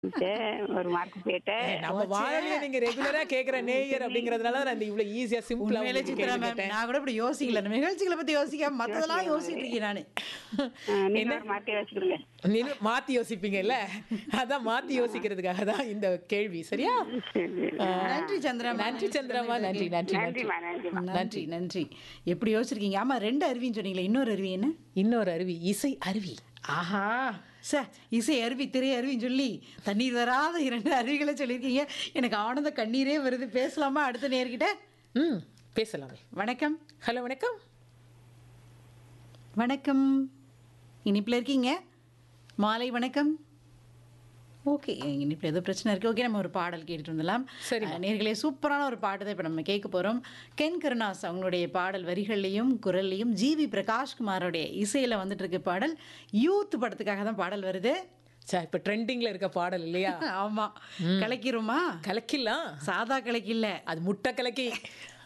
ஒரு மார்க் போயிட்டேன் நம்ம வானொலியில நீங்க ரெகுலரா கேக்குற நேயர் அப்படிங்கறதுனால நான் இந்த இவ்வளவு ஈஸியா சிம்பிளா உண்மையிலே சித்ரா மேம் நான் கூட இப்படி யோசிக்கல இந்த நிகழ்ச்சிகளை பத்தி யோசிக்காம மத்ததெல்லாம் யோசிச்சுட்டு இருக்கேன் நானு நீங்க ஒரு மார்க்கே வச்சுக்கிடுங்க நீங்க மாத்தி யோசிப்பீங்கல்ல அதான் மாத்தி யோசிக்கிறதுக்காக தான் இந்த கேள்வி சரியா நன்றி சந்திரா நன்றி சந்திரமா நன்றி நன்றி நன்றி நன்றிம்மா நன்றிம்மா நன்றி நன்றி எப்படி யோசிச்சிருக்கீங்க ஆமா ரெண்டு அருவின்னு சொன்னீங்களே இன்னொரு அருவி என்ன இன்னொரு அருவி இசை அருவி ஆஹா சார் இசை அருவி திரை அருவின்னு சொல்லி தண்ணீர் வராத இரண்டு அருவிகளை சொல்லியிருக்கீங்க எனக்கு ஆனந்த கண்ணீரே வருது பேசலாமா அடுத்த நேர்கிட்ட ம் பேசலாமே வணக்கம் ஹலோ வணக்கம் வணக்கம் இனிப்பில் இருக்கீங்க மாலை வணக்கம் ஓகே இனிப்பில் ஏதோ பிரச்சனை இருக்குது ஓகே நம்ம ஒரு பாடல் கேட்டுட்டு வந்துடலாம் சரி. அஹ், நேர்களே சூப்பரான ஒரு பாட்டு தான் இப்போ நம்ம கேட்க போகிறோம் கென் கருணாஸ் அவங்களுடைய பாடல் வரிகள்லையும் குரல்லையும் ஜிவி பிரகாஷ்குமாரோடைய இசையில் வந்துட்டு இருக்க பாடல் யூத் படத்துக்காக தான் பாடல் வருது சார் இப்ப ட்ரெண்டிங்ல இருக்க பாடல் இல்லையா ஆமாம் கலக்கிருமா கலக்கிலாம் சாதா கலக்கி இல்லை அது முட்டை கலக்கி